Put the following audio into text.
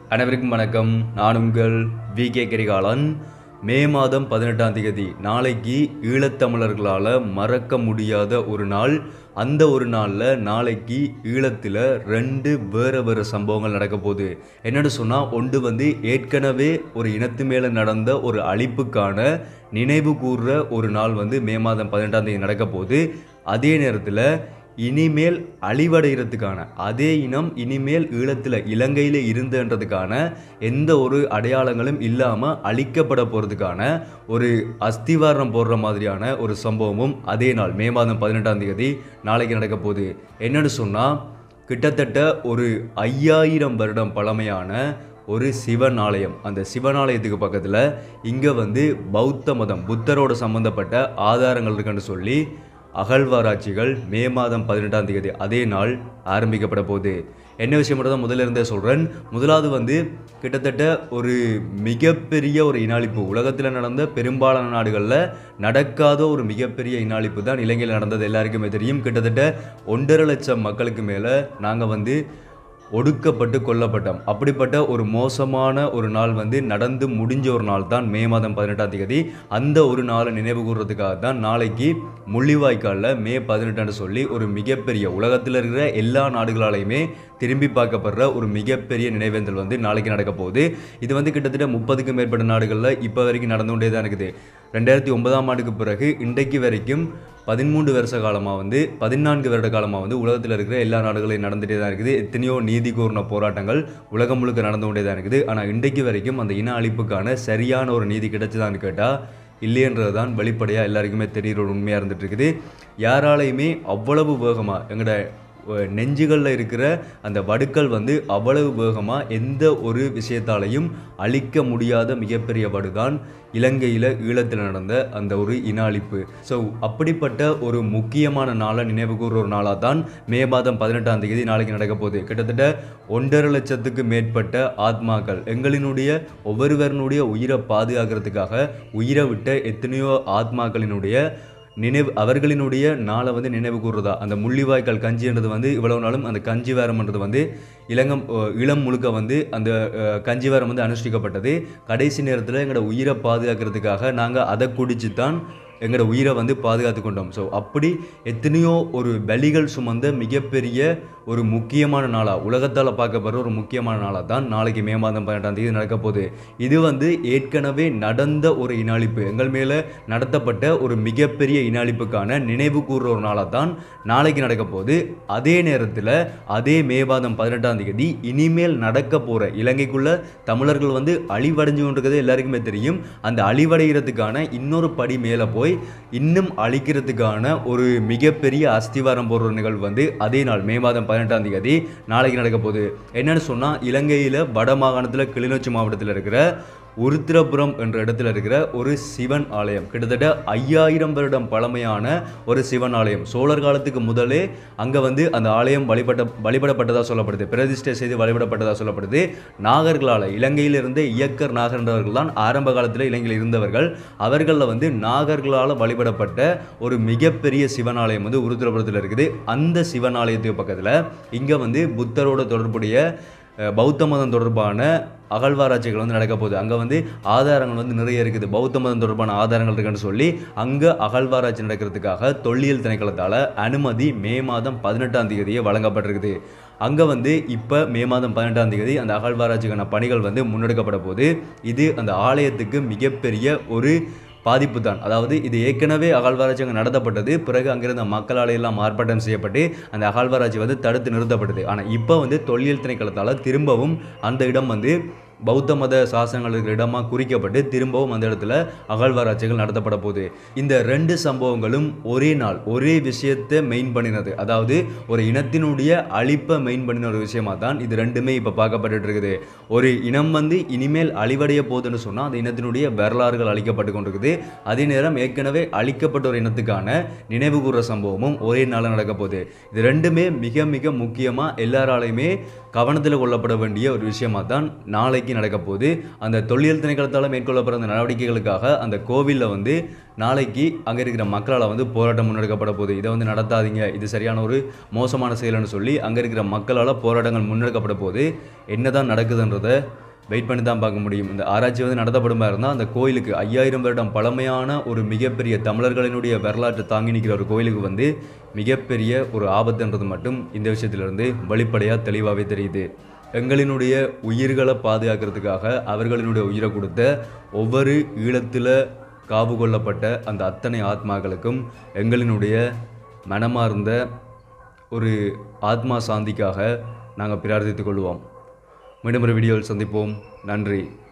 அனைவருக்கும் வணக்கம் நான் உங்கள் வி கே கரிகாலன் மே மாதம் பதினெட்டாம் தேதி நாளைக்கு ஈழத்தமிழர்களால் மறக்க முடியாத ஒரு நாள் அந்த ஒரு நாளில் நாளைக்கு ஈழத்தில் ரெண்டு வேறு வேறு சம்பவங்கள் நடக்க போகுது என்னென்னு சொன்னால் ஒன்று வந்து ஏற்கனவே ஒரு இனத்து மேலே நடந்த ஒரு அழிப்புக்கான நினைவு கூர்ற ஒரு நாள் வந்து மே மாதம் பதினெட்டாம் தேதி நடக்க போகுது அதே நேரத்தில் இனிமேல் அழிவடைகிறதுக்கான அதே இனம் இனிமேல் ஈழத்தில் இலங்கையில் இருந்தன்றதுக்கான எந்த ஒரு அடையாளங்களும் இல்லாமல் அழிக்கப்பட போகிறதுக்கான ஒரு அஸ்திவாரம் போடுற மாதிரியான ஒரு சம்பவமும் அதே நாள் மே மாதம் பதினெட்டாம் தேதி நாளைக்கு நடக்க போகுது என்னன்னு சொன்னால் கிட்டத்தட்ட ஒரு ஐயாயிரம் வருடம் பழமையான ஒரு சிவன் ஆலயம் அந்த சிவன் ஆலயத்துக்கு பக்கத்தில் இங்கே வந்து பௌத்த மதம் புத்தரோட சம்பந்தப்பட்ட ஆதாரங்கள் இருக்குன்னு சொல்லி அகழ்வாராய்ச்சிகள் மே மாதம் பதினெட்டாம் தேதி அதே நாள் ஆரம்பிக்கப்பட போகுது என்ன விஷயம் மட்டும் தான் முதல்ல இருந்தே சொல்கிறேன் முதலாவது வந்து கிட்டத்தட்ட ஒரு மிகப்பெரிய ஒரு இனாளிப்பு உலகத்தில் நடந்த பெரும்பாலான நாடுகளில் நடக்காத ஒரு மிகப்பெரிய இனாளிப்பு தான் இலங்கையில் நடந்தது எல்லாருக்குமே தெரியும் கிட்டத்தட்ட ஒன்றரை லட்சம் மக்களுக்கு மேலே நாங்கள் வந்து ஒடுக்கப்பட்டு கொல்லப்பட்டோம் அப்படிப்பட்ட ஒரு மோசமான ஒரு நாள் வந்து நடந்து முடிஞ்ச ஒரு நாள் தான் மே மாதம் பதினெட்டாம் தேதி அந்த ஒரு நாளை நினைவு கூறுறதுக்காக தான் நாளைக்கு முள்ளிவாய்க்காலில் மே பதினெட்டுன்னு சொல்லி ஒரு மிகப்பெரிய உலகத்தில் இருக்கிற எல்லா நாடுகளாலையுமே திரும்பி பார்க்கப்படுற ஒரு மிகப்பெரிய நினைவேந்தல் வந்து நாளைக்கு நடக்க போகுது இது வந்து கிட்டத்தட்ட முப்பதுக்கும் மேற்பட்ட நாடுகளில் இப்போ வரைக்கும் நடந்து கொண்டே தான் இருக்குது ரெண்டாயிரத்தி ஒன்பதாம் ஆண்டுக்கு பிறகு இன்றைக்கு வரைக்கும் பதிமூன்று வருஷ காலமாக வந்து பதினான்கு வருட காலமாக வந்து உலகத்தில் இருக்கிற எல்லா நாடுகளையும் நடந்துகிட்டே தான் இருக்குது எத்தனையோ நீதி கோரின போராட்டங்கள் உலகம் முழுக்க நடந்து கொண்டே தான் இருக்குது ஆனால் இன்றைக்கு வரைக்கும் அந்த இன அழிப்புக்கான சரியான ஒரு நீதி கிடைச்சதான்னு கேட்டால் இல்லைன்றது தான் வெளிப்படையாக எல்லாருக்குமே தெரிகிற ஒரு உண்மையாக இருந்துட்டு இருக்குது யாராலையுமே அவ்வளவு வேகமாக எங்களோட நெஞ்சுகளில் இருக்கிற அந்த வடுக்கள் வந்து அவ்வளவு வேகமாக எந்த ஒரு விஷயத்தாலையும் அழிக்க முடியாத மிகப்பெரிய வடுதான் இலங்கையில் ஈழத்தில் நடந்த அந்த ஒரு இன அழிப்பு ஸோ அப்படிப்பட்ட ஒரு முக்கியமான நாளை நினைவு கூறுற ஒரு நாளாக தான் மே மாதம் பதினெட்டாம் தேதி நாளைக்கு நடக்க போகுது கிட்டத்தட்ட ஒன்றரை லட்சத்துக்கு மேற்பட்ட ஆத்மாக்கள் எங்களினுடைய ஒவ்வொருவரினுடைய உயிரை பாதுகாக்கிறதுக்காக உயிரை விட்ட எத்தனையோ ஆத்மாக்களினுடைய நினைவு அவர்களினுடைய நாளை வந்து நினைவு கூறுறதா அந்த முள்ளிவாய்க்கால் கஞ்சின்றது வந்து இவ்வளவு நாளும் அந்த கஞ்சி வேரம்ன்றது வந்து இளங்கம் அஹ், இளம் முழுக்க வந்து அந்த அஹ், கஞ்சி வேரம் வந்து அனுஷ்டிக்கப்பட்டது கடைசி நேரத்தில் எங்களோட உயிரை பாதுகாக்கிறதுக்காக நாங்கள் அதை குடிச்சு தான் எங்களோட உயிரை வந்து பாதுகாத்து கொண்டோம் ஸோ அப்படி எத்தனையோ ஒரு பலிகள் சுமந்த மிகப்பெரிய ஒரு முக்கியமான நாளாக உலகத்தால் பார்க்கப்படுற ஒரு முக்கியமான நாளாக தான் நாளைக்கு மே மாதம் பதினெட்டாம் தேதி நடக்க போகுது இது வந்து ஏற்கனவே நடந்த ஒரு இனாளிப்பு எங்கள் மேலே நடத்தப்பட்ட ஒரு மிகப்பெரிய இனாளிப்புக்கான நினைவு கூறுற ஒரு நாளாக தான் நாளைக்கு நடக்க போகுது அதே நேரத்தில் அதே மே மாதம் பதினெட்டாம் தேதி இனிமேல் நடக்க போகிற இலங்கைக்குள்ள தமிழர்கள் வந்து அழிவடைஞ்சு கொண்டிருக்கிறது எல்லாருக்குமே தெரியும் அந்த அழிவடைகிறதுக்கான இன்னொரு படி மேலே போய் இன்னும் அழிக்கிறதுக்கான ஒரு மிகப்பெரிய அஸ்திவாரம் போடுற நிகழ்வு வந்து அதே நாள் மே மாதம் பதினெட்டாம் தேதி நாளைக்கு நடக்க போகுது என்னன்னு சொன்னால் இலங்கையில் வட மாகாணத்தில் கிளிநொச்சி மாவட்டத்தில் இருக்கிற உருத்திரபுரம் என்ற இடத்துல இருக்கிற ஒரு சிவன் ஆலயம் கிட்டத்தட்ட ஐயாயிரம் வருடம் பழமையான ஒரு சிவன் ஆலயம் சோழர் காலத்துக்கு முதலே அங்கே வந்து அந்த ஆலயம் வழிபட்ட வழிபடப்பட்டதாக சொல்லப்படுது பிரதிஷ்டை செய்து வழிபடப்பட்டதாக சொல்லப்படுது நாகர்களால் இலங்கையிலிருந்து இயக்கர் நாகர்ன்றவர்கள் தான் ஆரம்ப காலத்தில் இலங்கையில் இருந்தவர்கள் அவர்களில் வந்து நாகர்களால் வழிபடப்பட்ட ஒரு மிகப்பெரிய சிவன் ஆலயம் வந்து உருத்திரபுரத்தில் இருக்குது அந்த சிவன் ஆலயத்துக்கு பக்கத்தில் இங்கே வந்து புத்தரோட தொடர்புடைய அஹ், பௌத்த மதம் தொடர்பான அகழ்வாராய்ச்சிகள் வந்து நடக்க போகுது அங்கே வந்து ஆதாரங்கள் வந்து நிறைய இருக்குது பௌத்த மதம் தொடர்பான ஆதாரங்கள் இருக்குன்னு சொல்லி அங்கே அகழ்வாராய்ச்சி நடக்கிறதுக்காக தொல்லியல் திணைக்களத்தால் அனுமதி மே மாதம் பதினெட்டாம் தேதியே வழங்கப்பட்டிருக்குது அங்கே வந்து இப்போ மே மாதம் பதினெட்டாம் தேதி அந்த அகழ்வாராய்ச்சிக்கான பணிகள் வந்து முன்னெடுக்கப்பட போகுது இது அந்த ஆலயத்துக்கு மிகப்பெரிய ஒரு பாதிப்பு தான் அதாவது இது ஏற்கனவே அகழ்வாராய்ச்சி அங்கே நடத்தப்பட்டது பிறகு அங்கிருந்த மக்களால் எல்லாம் ஆர்ப்பாட்டம் செய்யப்பட்டு அந்த அகழ்வாராய்ச்சி வந்து தடுத்து நிறுத்தப்பட்டது ஆனால் இப்போ வந்து தொல்லியல் திணைக்களத்தால் திரும்பவும் அந்த இடம் வந்து பௌத்த மத சாசனங்கள் இருக்கிற இடமாக குறிக்கப்பட்டு திரும்பவும் அந்த இடத்துல அகழ்வாராய்ச்சிகள் நடத்தப்பட போகுது இந்த ரெண்டு சம்பவங்களும் ஒரே நாள் ஒரே விஷயத்தை மெயின் பண்ணினது அதாவது ஒரு இனத்தினுடைய அழிப்பை மெயின் பண்ணின ஒரு விஷயமா தான் இது ரெண்டுமே இப்போ பார்க்கப்பட்டு இருக்குது ஒரு இனம் வந்து இனிமேல் அழிவடைய போகுதுன்னு சொன்னால் அந்த இனத்தினுடைய வரலாறுகள் அழிக்கப்பட்டு கொண்டிருக்குது அதே நேரம் ஏற்கனவே அழிக்கப்பட்ட ஒரு இனத்துக்கான நினைவு கூற சம்பவமும் ஒரே நாளில் நடக்க போகுது இது ரெண்டுமே மிக மிக முக்கியமாக எல்லாராலையுமே கவனத்தில் கொள்ளப்பட வேண்டிய ஒரு விஷயமா தான் நாளைக்கு நாளைக்கு நடக்க போகுது அந்த தொல்லியல் திணைக்களத்தால் மேற்கொள்ளப்படுற அந்த நடவடிக்கைகளுக்காக அந்த கோவிலில் வந்து நாளைக்கு அங்கே இருக்கிற மக்களால் வந்து போராட்டம் முன்னெடுக்கப்பட போகுது இதை வந்து நடத்தாதீங்க இது சரியான ஒரு மோசமான செயல்னு சொல்லி அங்கே இருக்கிற மக்களால் போராட்டங்கள் முன்னெடுக்கப்பட போகுது என்னதான் நடக்குதுன்றதை வெயிட் பண்ணி தான் பார்க்க முடியும் இந்த ஆராய்ச்சி வந்து நடத்தப்படுமா இருந்தால் அந்த கோயிலுக்கு ஐயாயிரம் வருடம் பழமையான ஒரு மிகப்பெரிய தமிழர்களினுடைய வரலாற்றை தாங்கி நிற்கிற ஒரு கோயிலுக்கு வந்து மிகப்பெரிய ஒரு ஆபத்துன்றது மட்டும் இந்த விஷயத்திலிருந்து வெளிப்படையாக தெளிவாகவே தெரியுது எங்களினுடைய உயிர்களை பாதுகாக்கிறதுக்காக அவர்களினுடைய உயிரை கொடுத்த ஒவ்வொரு ஈழத்தில் காவு கொள்ளப்பட்ட அந்த அத்தனை ஆத்மாக்களுக்கும் எங்களினுடைய மனமார்ந்த ஒரு ஆத்மா சாந்திக்காக நாங்கள் பிரார்த்தித்துக் கொள்வோம் மீண்டும் ஒரு வீடியோவில் சந்திப்போம் நன்றி